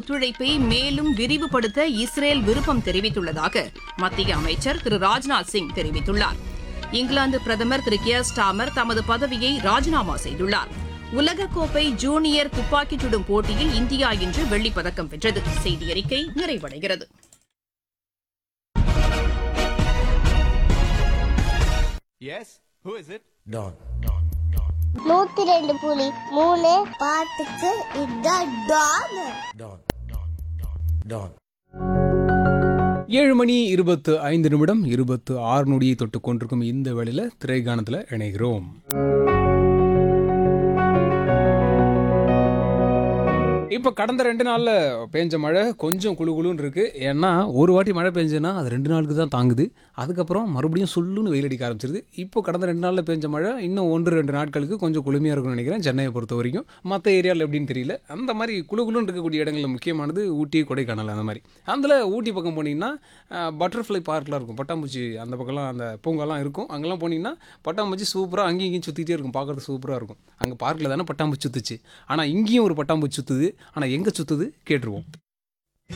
ஒத்துழைப்பை மேலும் விரிவுபடுத்த இஸ்ரேல் விருப்பம் தெரிவித்துள்ளதாக மத்திய அமைச்சர் திரு ராஜ்நாத் சிங் தெரிவித்துள்ளார் இங்கிலாந்து பிரதமர் திரு கியர் ஸ்டாமர் தமது பதவியை ராஜினாமா செய்துள்ளார் உலகக்கோப்பை ஜூனியர் துப்பாக்கிச் சுடும் போட்டியில் இந்தியா இன்று வெள்ளிப் பதக்கம் வென்றது செய்தி அறிக்கை நிறைவடைகிறது Yes? Who is it? Don. நூத்தி ரெண்டு புலி மூணு பாட்டுக்கு இதான் டான் Don. Don. ஏழு மணி இருபத்து ஐந்து நிமிடம் இருபத்து ஆறு நொடியை தொட்டு கொண்டிருக்கும் இந்த வேளையில் திரைகானத்தில் இணைகிறோம் இப்போ கடந்த ரெண்டு நாளில் பேஞ்ச மழை கொஞ்சம் குளு குளுன்னு இருக்குது ஏன்னா ஒரு வாட்டி மழை பெஞ்சதுன்னா அது ரெண்டு நாளுக்கு தான் தாங்குது அதுக்கப்புறம் மறுபடியும் சுள்ளுன்னு வெயில் அடிக்க ஆரம்பிச்சிருது இப்போ கடந்த ரெண்டு நாளில் பெஞ்ச மழை இன்னும் ஒன்று ரெண்டு நாட்களுக்கு கொஞ்சம் குளுமையாக இருக்கும்னு நினைக்கிறேன் சென்னையை பொறுத்த வரைக்கும் மற்ற ஏரியாவில் எப்படின்னு தெரியல அந்த மாதிரி குளு குளுன்னு இருக்கக்கூடிய இடங்களில் முக்கியமானது ஊட்டி கொடைக்கானல் அந்த மாதிரி அதில் ஊட்டி பக்கம் போனீங்கன்னா பட்டர்ஃப்ளை பார்க்லாம் இருக்கும் பட்டாம்பூச்சி அந்த பக்கம்லாம் அந்த பூங்காலாம் இருக்கும் அங்கெல்லாம் போனீங்கன்னா பட்டாம்பூச்சி சூப்பராக அங்கேயும் இங்கேயும் சுற்றிட்டே இருக்கும் பார்க்குறது சூப்பராக இருக்கும் அங்கே பார்க்கில் தானே பட்டாம்பூச்சி சுற்றுச்சு ஆனால் இங்கேயும் ஒரு பட்டாம்பூச்சி சுற்றுது ஆனால் எங்கே சுற்றுது கேட்டுருவோம்